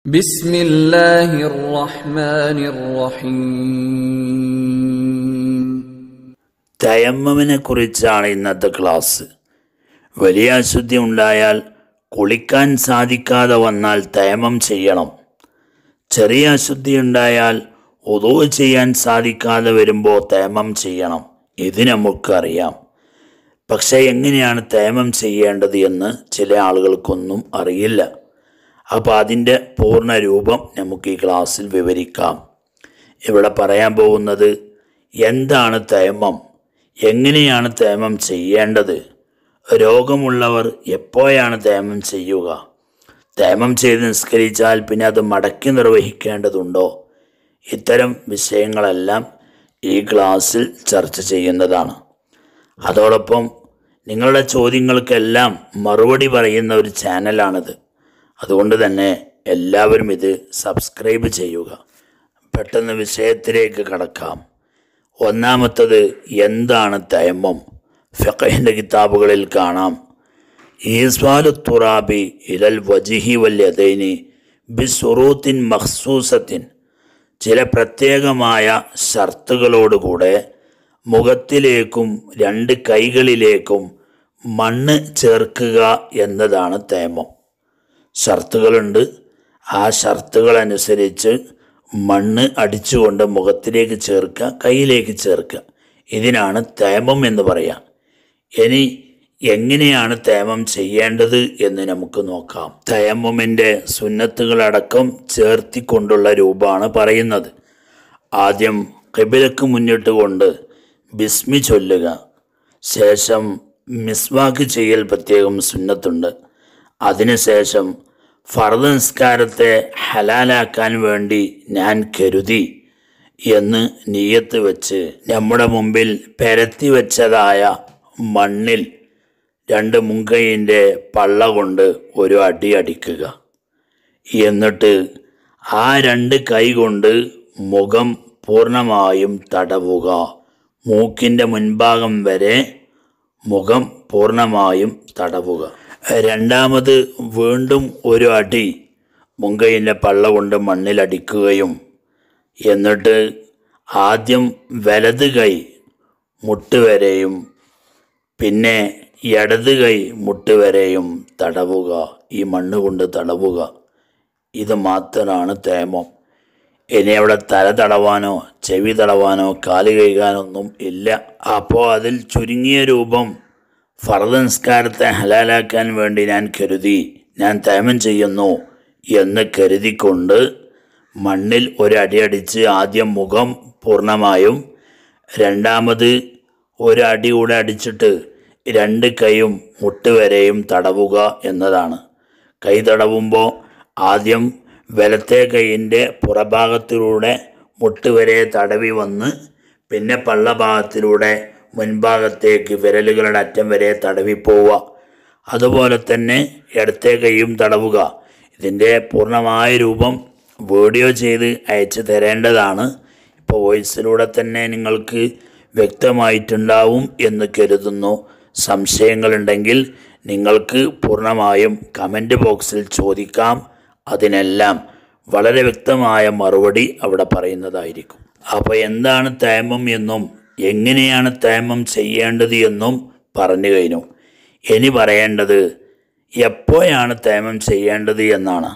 بسم الله الرحمن الرحيم തയമ്മമിനെ കുറിച്ചാണ് ഇന്നത്തെ ക്ലാസ് വലിയ അശുദ്ധി ഉണ്ടായാൽ കുളിക്കാൻ സാധിക്കാതെ വന്നാൽ തയമം ചെയ്യണം ചെറിയ അശുദ്ധി ഉണ്ടായാൽ ഉദോ ചെയ്യാൻ സാധിക്കാതെ വരുമ്പോൾ തയമം ചെയ്യണം ഇത് നമുക്കറിയാം പക്ഷേ എങ്ങനെയാണ് തയമം ചെയ്യേണ്ടത് എന്ന് ചില ആളുകൾക്കൊന്നും അറിയില്ല അപ്പോൾ അതിൻ്റെ പൂർണ്ണ രൂപം നമുക്ക് ഈ ക്ലാസ്സിൽ വിവരിക്കാം ഇവിടെ പറയാൻ പോകുന്നത് എന്താണ് തയമം എങ്ങനെയാണ് തേമം ചെയ്യേണ്ടത് രോഗമുള്ളവർ എപ്പോഴാണ് തേമം ചെയ്യുക തേമം ചെയ്ത് നിസ്കരിച്ചാൽ പിന്നെ അത് മടക്കി നിർവഹിക്കേണ്ടതുണ്ടോ ഇത്തരം വിഷയങ്ങളെല്ലാം ഈ ക്ലാസ്സിൽ ചർച്ച ചെയ്യുന്നതാണ് അതോടൊപ്പം നിങ്ങളുടെ ചോദ്യങ്ങൾക്കെല്ലാം മറുപടി പറയുന്ന ഒരു ചാനലാണിത് അതുകൊണ്ട് തന്നെ എല്ലാവരും ഇത് സബ്സ്ക്രൈബ് ചെയ്യുക പെട്ടെന്ന് വിഷയത്തിലേക്ക് കടക്കാം ഒന്നാമത്തത് എന്താണ് തയമ്മം ഫിഖഹിൻ്റെ കിതാബുകളിൽ കാണാം ഈസ്വാലു തുറാബി ഇലൽ വജിഹി വല്യതൈനി ബിസുറൂത്തിൻ മഖ്സൂസത്തിൻ ചില പ്രത്യേകമായ ഷർത്തുകളോടുകൂടെ മുഖത്തിലേക്കും രണ്ട് കൈകളിലേക്കും മണ്ണ് ചേർക്കുക എന്നതാണ് തേമം ഷർത്തുകളുണ്ട് ആ ഷർത്തുകൾ അനുസരിച്ച് മണ്ണ് അടിച്ചുകൊണ്ട് മുഖത്തിലേക്ക് ചേർക്കുക കയ്യിലേക്ക് ചേർക്കുക ഇതിനാണ് തേമം എന്ന് പറയാം ഇനി എങ്ങനെയാണ് തേമം ചെയ്യേണ്ടത് എന്ന് നമുക്ക് നോക്കാം തേമമിൻ്റെ സുന്നത്തുകളടക്കം ചേർത്തിക്കൊണ്ടുള്ള രൂപമാണ് പറയുന്നത് ആദ്യം കിബിലക്ക് മുന്നിട്ട് കൊണ്ട് ബിസ്മി ചൊല്ലുക ശേഷം മിസ്വാക്ക് ചെയ്യൽ പ്രത്യേകം സുന്നത്തുണ്ട് അതിനുശേഷം ഫർദ് നിസ്കാരത്തെ ഹലാലാക്കാൻ വേണ്ടി ഞാൻ കരുതി എന്ന് നീയത്ത് വെച്ച് നമ്മുടെ മുമ്പിൽ പരത്തി വെച്ചതായ മണ്ണിൽ രണ്ട് മുങ്കയിൻ്റെ പള്ള കൊണ്ട് ഒരു അടി അടിക്കുക എന്നിട്ട് ആ രണ്ട് കൈ കൊണ്ട് മുഖം പൂർണ്ണമായും തടവുക മൂക്കിൻ്റെ മുൻഭാഗം വരെ മുഖം പൂർണ്ണമായും തടവുക രണ്ടാമത് വീണ്ടും ഒരു അടി മുങ്കയിൻ്റെ പള്ള കൊണ്ട് മണ്ണിലടിക്കുകയും എന്നിട്ട് ആദ്യം വലത് കൈ മുട്ടുവരെയും പിന്നെ ഇടത് കൈ മുട്ടുവരെയും തടവുക ഈ മണ്ണ് കൊണ്ട് തടവുക ഇത് മാത്രമാണ് തേമം ഇനി അവിടെ തല തടവാനോ ചെവി തടവാനോ കാല് കഴുകാനൊന്നും ഇല്ല അപ്പോൾ അതിൽ ചുരുങ്ങിയ രൂപം ഫർദ് നിസ്കാരത്തെ ഹലാലാക്കാൻ വേണ്ടി ഞാൻ കരുതി ഞാൻ തേമം ചെയ്യുന്നു എന്ന് കരുതിക്കൊണ്ട് മണ്ണിൽ ഒരടി അടിച്ച് ആദ്യം മുഖം പൂർണ്ണമായും രണ്ടാമത് ഒരടി കൂടെ അടിച്ചിട്ട് രണ്ട് കൈയും മുട്ടുവരെയും തടവുക എന്നതാണ് കൈ തടവുമ്പോൾ ആദ്യം വലത്തെ കൈയിൻ്റെ പുറഭാഗത്തിലൂടെ മുട്ടുവരെ തടവി വന്ന് പിന്നെ പള്ളഭാഗത്തിലൂടെ മുൻഭാഗത്തേക്ക് വിരലുകളുടെ അറ്റം വരെ തടവി പോവുക അതുപോലെ തന്നെ ഇടത്തെ കൈയും തടവുക ഇതിൻ്റെ പൂർണ്ണമായ രൂപം വീഡിയോ ചെയ്ത് അയച്ചു തരേണ്ടതാണ് ഇപ്പോൾ വോയിസിലൂടെ തന്നെ നിങ്ങൾക്ക് വ്യക്തമായിട്ടുണ്ടാവും എന്ന് കരുതുന്നു സംശയങ്ങളുണ്ടെങ്കിൽ നിങ്ങൾക്ക് പൂർണ്ണമായും കമൻറ്റ് ബോക്സിൽ ചോദിക്കാം അതിനെല്ലാം വളരെ വ്യക്തമായ മറുപടി അവിടെ പറയുന്നതായിരിക്കും അപ്പോൾ എന്താണ് തേമം എന്നും എങ്ങനെയാണ് തേമം ചെയ്യേണ്ടത് എന്നും പറഞ്ഞു കഴിഞ്ഞു ഇനി പറയേണ്ടത് എപ്പോഴാണ് തേമം ചെയ്യേണ്ടത് എന്നാണ്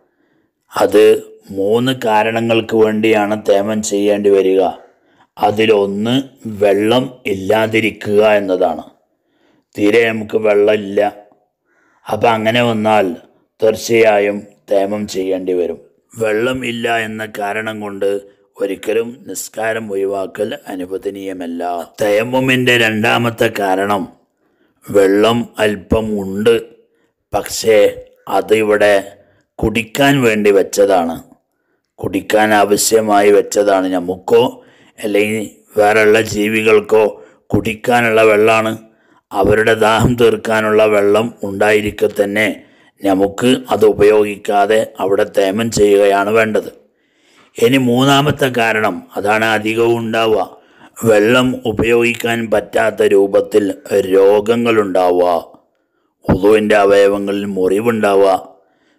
അത് മൂന്ന് കാരണങ്ങൾക്ക് വേണ്ടിയാണ് തേമം ചെയ്യേണ്ടി വരിക അതിലൊന്ന് വെള്ളം ഇല്ലാതിരിക്കുക എന്നതാണ് തീരെ നമുക്ക് വെള്ളമില്ല അപ്പം അങ്ങനെ വന്നാൽ തീർച്ചയായും തേമം ചെയ്യേണ്ടി വരും വെള്ളം ഇല്ല എന്ന കാരണം കൊണ്ട് ഒരിക്കലും നിസ്കാരം ഒഴിവാക്കൽ അനുവദനീയമല്ല തേമമിൻ്റെ രണ്ടാമത്തെ കാരണം വെള്ളം അല്പം ഉണ്ട് പക്ഷേ അത് ഇവിടെ കുടിക്കാൻ വേണ്ടി വെച്ചതാണ് കുടിക്കാൻ ആവശ്യമായി വെച്ചതാണ് നമുക്കോ അല്ലെങ്കിൽ വേറെയുള്ള ജീവികൾക്കോ കുടിക്കാനുള്ള വെള്ളമാണ് അവരുടെ ദാഹം തീർക്കാനുള്ള വെള്ളം ഉണ്ടായിരിക്കെ തന്നെ നമുക്ക് അത് ഉപയോഗിക്കാതെ അവിടെ തേമം ചെയ്യുകയാണ് വേണ്ടത് ഇനി മൂന്നാമത്തെ കാരണം അതാണ് അധികവും ഉണ്ടാവുക വെള്ളം ഉപയോഗിക്കാൻ പറ്റാത്ത രൂപത്തിൽ രോഗങ്ങളുണ്ടാവുക ഉളുവിൻ്റെ അവയവങ്ങളിൽ മുറിവുണ്ടാവുക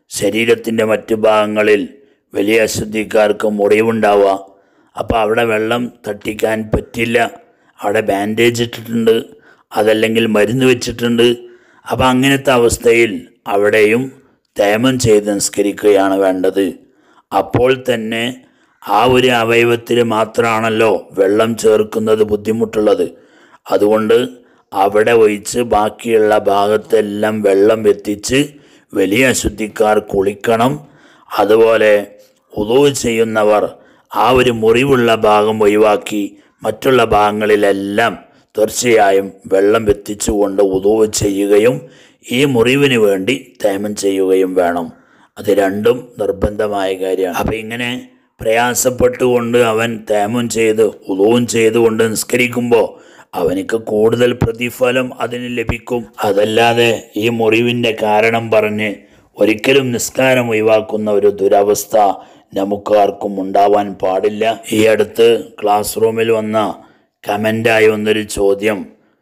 ശരീരത്തിൻ്റെ മറ്റു ഭാഗങ്ങളിൽ വലിയ അശുദ്ധിക്കാർക്ക് മുറിവുണ്ടാവുക അപ്പോൾ അവിടെ വെള്ളം തട്ടിക്കാൻ പറ്റില്ല അവിടെ ബാൻഡേജ് ഇട്ടിട്ടുണ്ട് അതല്ലെങ്കിൽ മരുന്ന് വെച്ചിട്ടുണ്ട് അപ്പോൾ അങ്ങനത്തെ അവസ്ഥയിൽ അവിടെയും തേമം ചെയ്ത് നിസ്കരിക്കുകയാണ് വേണ്ടത് അപ്പോൾ തന്നെ ആ ഒരു അവയവത്തിൽ മാത്രമാണല്ലോ വെള്ളം ചേർക്കുന്നത് ബുദ്ധിമുട്ടുള്ളത് അതുകൊണ്ട് അവിടെ ഒഴിച്ച് ബാക്കിയുള്ള ഭാഗത്തെല്ലാം വെള്ളം എത്തിച്ച് വലിയ അശുദ്ധിക്കാർ കുളിക്കണം അതുപോലെ ഉദു ചെയ്യുന്നവർ ആ ഒരു മുറിവുള്ള ഭാഗം ഒഴിവാക്കി മറ്റുള്ള ഭാഗങ്ങളിലെല്ലാം തീർച്ചയായും വെള്ളം എത്തിച്ചുകൊണ്ട് ഉദു ചെയ്യുകയും ഈ മുറിവിന് വേണ്ടി തേമം ചെയ്യുകയും വേണം അത് രണ്ടും നിർബന്ധമായ കാര്യമാണ് അപ്പം ഇങ്ങനെ പ്രയാസപ്പെട്ടുകൊണ്ട് അവൻ തേമം ചെയ്ത് ഉദവും ചെയ്തുകൊണ്ട് നിസ്കരിക്കുമ്പോൾ അവനിക്ക് കൂടുതൽ പ്രതിഫലം അതിന് ലഭിക്കും അതല്ലാതെ ഈ മുറിവിൻ്റെ കാരണം പറഞ്ഞ് ഒരിക്കലും നിസ്കാരം ഒഴിവാക്കുന്ന ഒരു ദുരവസ്ഥ നമുക്ക് ആർക്കും ഉണ്ടാവാൻ പാടില്ല ഈ അടുത്ത് ക്ലാസ് റൂമിൽ വന്ന കമൻ്റായി വന്നൊരു ചോദ്യം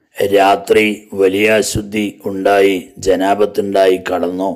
രാത്രി വലിയ അശുദ്ധി ഉണ്ടായി ജനാപത്തുണ്ടായി കടന്നു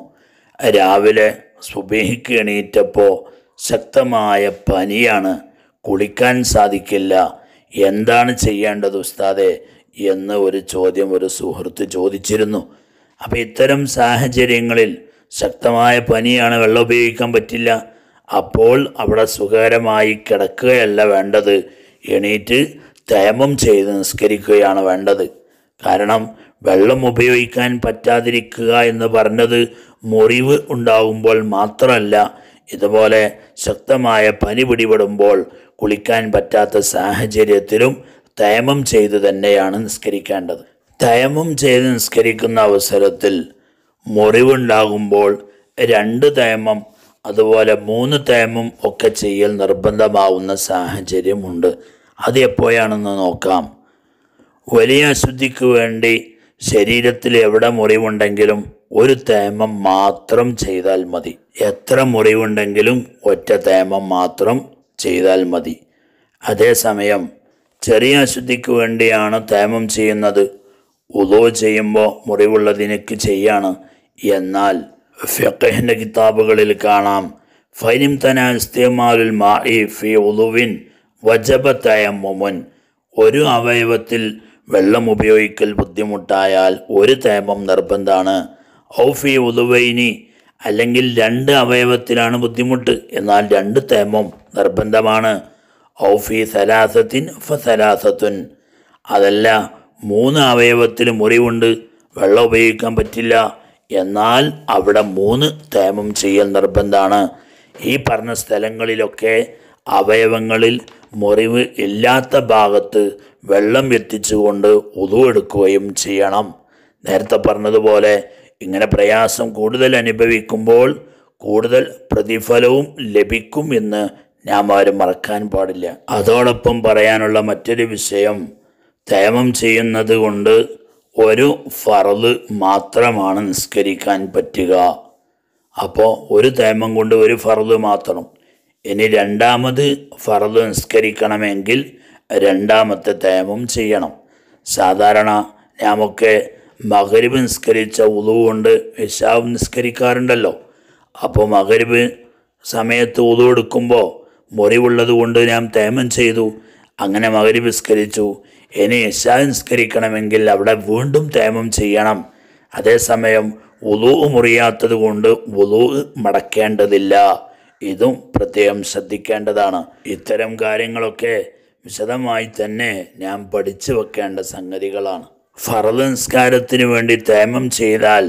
രാവിലെ സുബഹിക്ക് എണീറ്റപ്പോൾ ശക്തമായ പനിയാണ് കുളിക്കാൻ സാധിക്കില്ല എന്താണ് ചെയ്യേണ്ടത് ഉസ്താദെ എന്ന് ഒരു ചോദ്യം ഒരു സുഹൃത്ത് ചോദിച്ചിരുന്നു അപ്പോൾ ഇത്തരം സാഹചര്യങ്ങളിൽ ശക്തമായ പനിയാണ് വെള്ളം ഉപയോഗിക്കാൻ പറ്റില്ല അപ്പോൾ അവിടെ സുഖകരമായി കിടക്കുകയല്ല വേണ്ടത് എണീറ്റ് തേമം ചെയ്ത് നിസ്കരിക്കുകയാണ് വേണ്ടത് കാരണം വെള്ളം ഉപയോഗിക്കാൻ പറ്റാതിരിക്കുക എന്ന് പറഞ്ഞത് മുറിവ് ഉണ്ടാകുമ്പോൾ മാത്രമല്ല ഇതുപോലെ ശക്തമായ പനി പിടിപെടുമ്പോൾ കുളിക്കാൻ പറ്റാത്ത സാഹചര്യത്തിലും തയമം ചെയ്ത് തന്നെയാണ് നിസ്കരിക്കേണ്ടത് തയമം ചെയ്ത് നിസ്കരിക്കുന്ന അവസരത്തിൽ മുറിവുണ്ടാകുമ്പോൾ രണ്ട് തയമം അതുപോലെ മൂന്ന് തയമം ഒക്കെ ചെയ്യൽ നിർബന്ധമാവുന്ന സാഹചര്യമുണ്ട് അത് എപ്പോഴാണെന്ന് നോക്കാം വലിയ അശുദ്ധിക്ക് വേണ്ടി ശരീരത്തിൽ എവിടെ മുറിവുണ്ടെങ്കിലും ഒരു തേമം മാത്രം ചെയ്താൽ മതി എത്ര മുറിവുണ്ടെങ്കിലും ഒറ്റ തേമം മാത്രം ചെയ്താൽ മതി അതേസമയം ചെറിയ അശുദ്ധിക്ക് വേണ്ടിയാണ് തേമം ചെയ്യുന്നത് ഉദോ ചെയ്യുമ്പോൾ മുറിവുള്ളതിനക്ക് ചെയ്യാണ് എന്നാൽ ഫിഖഹിൻ്റെ കിതാബുകളിൽ കാണാം ഫൈനിം തന ഇസ്തിമാലുൽ മായി ഫി ഉദുവിൻ വജബ തയമ്മുമുൻ ഒരു അവയവത്തിൽ വെള്ളം ഉപയോഗിക്കൽ ബുദ്ധിമുട്ടായാൽ ഒരു തേമം നിർബന്ധമാണ് ഔഫി ഉദുവൈനി അല്ലെങ്കിൽ രണ്ട് അവയവത്തിലാണ് ബുദ്ധിമുട്ട് എന്നാൽ രണ്ട് തേമം നിർബന്ധമാണ് ഔഫി സലാസത്തിൻ ഫസലാസത്തുൻ അതല്ല മൂന്ന് അവയവത്തിൽ മുറിവുണ്ട് വെള്ളം ഉപയോഗിക്കാൻ പറ്റില്ല എന്നാൽ അവിടെ മൂന്ന് തേമം ചെയ്യൽ നിർബന്ധമാണ് ഈ പറഞ്ഞ സ്ഥലങ്ങളിലൊക്കെ അവയവങ്ങളിൽ മുറിവ് ഇല്ലാത്ത ഭാഗത്ത് വെള്ളം എത്തിച്ചുകൊണ്ട് ഉതു എടുക്കുകയും ചെയ്യണം നേരത്തെ പറഞ്ഞതുപോലെ ഇങ്ങനെ പ്രയാസം കൂടുതൽ അനുഭവിക്കുമ്പോൾ കൂടുതൽ പ്രതിഫലവും ലഭിക്കും എന്ന് നാം ആരും മറക്കാൻ പാടില്ല അതോടൊപ്പം പറയാനുള്ള മറ്റൊരു വിഷയം തേമം ചെയ്യുന്നത് കൊണ്ട് ഒരു ഫറല് മാത്രമാണ് നിസ്കരിക്കാൻ പറ്റുക അപ്പോൾ ഒരു തേമം കൊണ്ട് ഒരു ഫറല് മാത്രം ഇനി രണ്ടാമത് ഫറല് നിസ്കരിക്കണമെങ്കിൽ രണ്ടാമത്തെ തേമം ചെയ്യണം സാധാരണ നാമൊക്കെ മകരിബ് നിസ്കരിച്ച ഉളു കൊണ്ട് ഇഷാവ് നിസ്കരിക്കാറുണ്ടല്ലോ അപ്പോൾ മകരിബ് സമയത്ത് ഉളു എടുക്കുമ്പോൾ മുറിവുള്ളത് കൊണ്ട് ഞാൻ തേമം ചെയ്തു അങ്ങനെ മകരിബ് നിസ്കരിച്ചു ഇനി ഇഷാ നിസ്കരിക്കണമെങ്കിൽ അവിടെ വീണ്ടും തേമം ചെയ്യണം അതേസമയം ഉളു മുറിയാത്തത് കൊണ്ട് ഉളു മടക്കേണ്ടതില്ല ഇതും പ്രത്യേകം ശ്രദ്ധിക്കേണ്ടതാണ് ഇത്തരം കാര്യങ്ങളൊക്കെ വിശദമായി തന്നെ ഞാൻ പഠിച്ചു വെക്കേണ്ട സംഗതികളാണ് ഫറദ് നിസ്കാരത്തിന് വേണ്ടി തേമം ചെയ്താൽ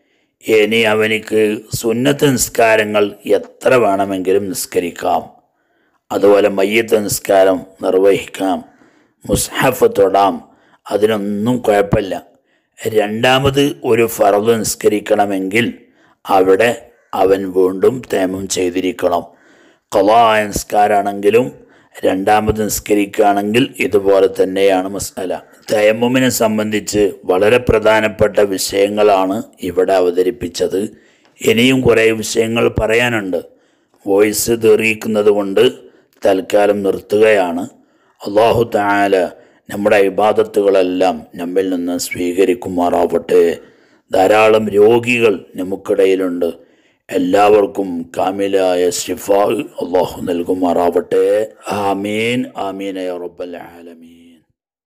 ഇനി അവനിക്ക് സുന്നത്ത് നിസ്കാരങ്ങൾ എത്ര വേണമെങ്കിലും നിസ്കരിക്കാം അതുപോലെ മയ്യത്ത് നിസ്കാരം നിർവഹിക്കാം മുസ്ഹഫ് തൊടാം അതിനൊന്നും കുഴപ്പമില്ല രണ്ടാമത് ഒരു ഫറദ് നിസ്കരിക്കണമെങ്കിൽ അവിടെ അവൻ വീണ്ടും തേമം ചെയ്തിരിക്കണം കലായ നിസ്കാരാണെങ്കിലും രണ്ടാമത് നിസ്കരിക്കുകയാണെങ്കിൽ ഇതുപോലെ തന്നെയാണ് മസാല തയമ്മുമിനെ സംബന്ധിച്ച് വളരെ പ്രധാനപ്പെട്ട വിഷയങ്ങളാണ് ഇവിടെ അവതരിപ്പിച്ചത് ഇനിയും കുറേ വിഷയങ്ങൾ പറയാനുണ്ട് വോയിസ് തെറിയിക്കുന്നത് കൊണ്ട് തൽക്കാലം നിർത്തുകയാണ് അള്ളാഹു താല നമ്മുടെ ഇബാദത്തുകളെല്ലാം നമ്മിൽ നിന്ന് സ്വീകരിക്കുമാറാവട്ടെ ധാരാളം രോഗികൾ നമുക്കിടയിലുണ്ട് എല്ലാവർക്കും കാമിലായ ശിഫ അള്ളാഹു നൽകുമാറാവട്ടെ ആമീൻ ആമീൻ യാ റബ്ബൽ ആലമീൻ